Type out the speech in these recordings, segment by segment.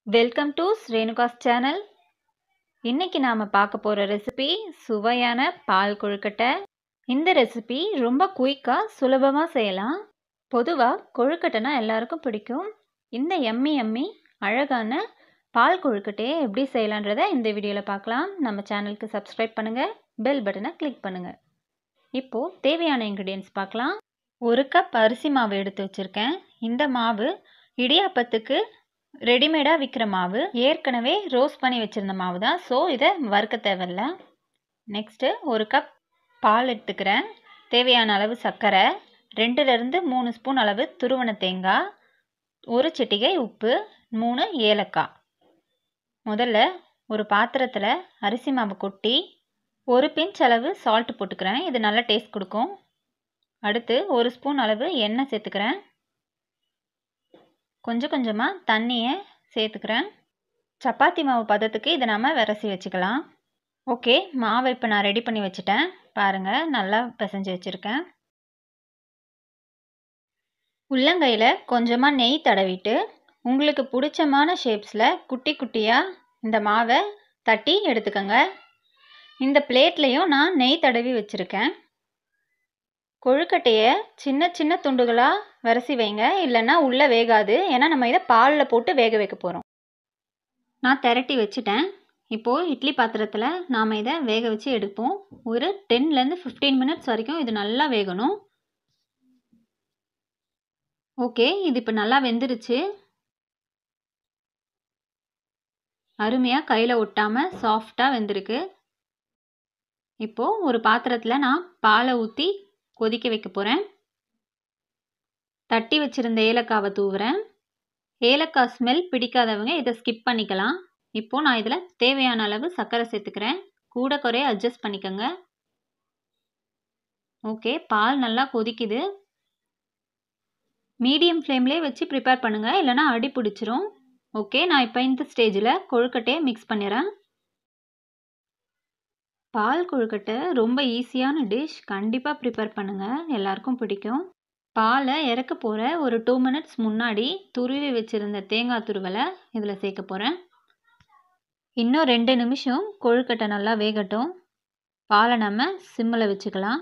welcome to ஸ்ரேணுகாஸ் channel இன்னைக்கு நாம் பார்க்க போகிற ரெசிபி சுவையான பால் கொழுக்கட்டை இந்த ரெசிபி ரொம்ப குயிக்காக சுலபமாக செய்யலாம் பொதுவாக கொழுக்கட்டைனா எல்லாருக்கும் பிடிக்கும் இந்த எம்மி எம்மி அழகான பால் கொழுக்கட்டையை எப்படி செய்யலான்றதை இந்த வீடியோவில் பார்க்கலாம் நம்ம சேனலுக்கு சப்ஸ்கிரைப் பண்ணுங்கள் பெல் பட்டனை கிளிக் பண்ணுங்கள் இப்போது தேவையான இன்க்ரீடியன்ஸ் பார்க்கலாம் ஒரு கப் அரிசி மாவு எடுத்து வச்சுருக்கேன் இந்த மாவு இடியாப்பத்துக்கு ரெடிமேடாக விற்கிற மாவு ஏற்கனவே ரோஸ்ட் பண்ணி வச்சுருந்த மாவு தான் ஸோ இதை வறுக்க தேவையில்ல நெக்ஸ்ட்டு ஒரு கப் பால் எடுத்துக்கிறேன் தேவையான அளவு சர்க்கரை ரெண்டுலேருந்து மூணு ஸ்பூன் அளவு துருவன தேங்காய் ஒரு சிட்டிகை உப்பு மூணு ஏலக்காய் முதல்ல ஒரு பாத்திரத்தில் அரிசி மாவு கொட்டி ஒரு பிஞ்ச் அளவு சால்ட் போட்டுக்கிறேன் இது நல்லா டேஸ்ட் கொடுக்கும் அடுத்து ஒரு ஸ்பூன் அளவு எண்ணெய் சேர்த்துக்கிறேன் கொஞ்சம் கொஞ்சமாக தண்ணியை சேர்த்துக்கிறேன் சப்பாத்தி மாவு பதத்துக்கு இதை நம்ம விரசி வச்சுக்கலாம் ஓகே மாவை இப்போ நான் ரெடி பண்ணி வச்சுட்டேன் பாருங்கள் நல்லா பிசைஞ்சு வச்சுருக்கேன் உள்ளங்கையில் கொஞ்சமாக நெய் தடவிட்டு உங்களுக்கு பிடிச்சமான ஷேப்ஸில் குட்டி குட்டியாக இந்த மாவை தட்டி எடுத்துக்கோங்க இந்த பிளேட்லேயும் நான் நெய் தடவி வச்சுருக்கேன் கொழுக்கட்டையை சின்ன சின்ன துண்டுகளாக வரிசி வைங்க இல்லைன்னா உள்ளே வேகாது ஏன்னா நம்ம இதை பாலில் போட்டு வேக வைக்க போகிறோம் நான் திரட்டி வச்சுட்டேன் இப்போது இட்லி பாத்திரத்தில் நாம் இதை வேக வச்சு எடுப்போம் ஒரு டென்லேருந்து ஃபிஃப்டீன் மினிட்ஸ் வரைக்கும் இது நல்லா வேகணும் ஓகே இது இப்போ நல்லா வெந்துருச்சு அருமையாக கையில் ஒட்டாமல் சாஃப்டாக வெந்திருக்கு இப்போது ஒரு பாத்திரத்தில் நான் பாலை ஊற்றி கொதிக்க வைக்க போகிறேன் தட்டி வச்சுருந்த ஏலக்காவை தூவுறேன் ஏலக்காய் ஸ்மெல் பிடிக்காதவங்க இதை ஸ்கிப் பண்ணிக்கலாம் இப்போது நான் இதில் தேவையான அளவு சர்க்கரை சேர்த்துக்கிறேன் கூட குறைய அட்ஜஸ்ட் பண்ணிக்கோங்க ஓகே பால் நல்லா கொதிக்குது மீடியம் ஃப்ளேம்லேயே வச்சு ப்ரிப்பேர் பண்ணுங்கள் இல்லைனா அடி பிடிச்சிரும் ஓகே நான் இப்போ இந்த ஸ்டேஜில் கொழுக்கட்டையை மிக்ஸ் பண்ணிடுறேன் பால் கொழுக்கட்டை ரொம்ப ஈஸியான டிஷ் கண்டிப்பாக ப்ரிப்பேர் பண்ணுங்கள் எல்லாருக்கும் பிடிக்கும் பாலை இறக்க போகிற ஒரு டூ மினிட்ஸ் முன்னாடி துருவி வச்சுருந்த தேங்காய் துருவலை இதில் சேர்க்க போகிறேன் இன்னும் ரெண்டு நிமிஷம் கொழுக்கட்டை நல்லா வேகட்டும் பாலை நம்ம சிம்மில் வச்சுக்கலாம்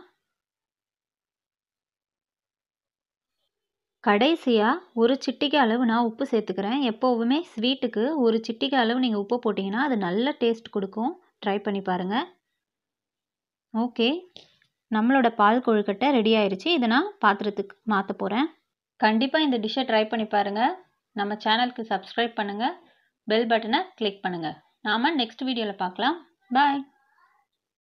கடைசியாக ஒரு சிட்டிகை அளவு நான் உப்பு சேர்த்துக்கிறேன் எப்போவுமே ஸ்வீட்டுக்கு ஒரு சிட்டிகை அளவு நீங்கள் உப்பு போட்டிங்கன்னா அது நல்ல டேஸ்ட் கொடுக்கும் ட்ரை பண்ணி பாருங்கள் ஓகே நம்மளோட பால் கொழுக்கட்டை ரெடி ஆயிடுச்சு இதை நான் பாத்திரத்துக்கு மாற்ற போகிறேன் கண்டிப்பாக இந்த டிஷ்ஷை ட்ரை பண்ணி பாருங்கள் நம்ம சேனலுக்கு சப்ஸ்கிரைப் பண்ணுங்கள் பெல் பட்டனை கிளிக் பண்ணுங்கள் நாம் நெக்ஸ்ட் வீடியோவில் பார்க்கலாம் பாய்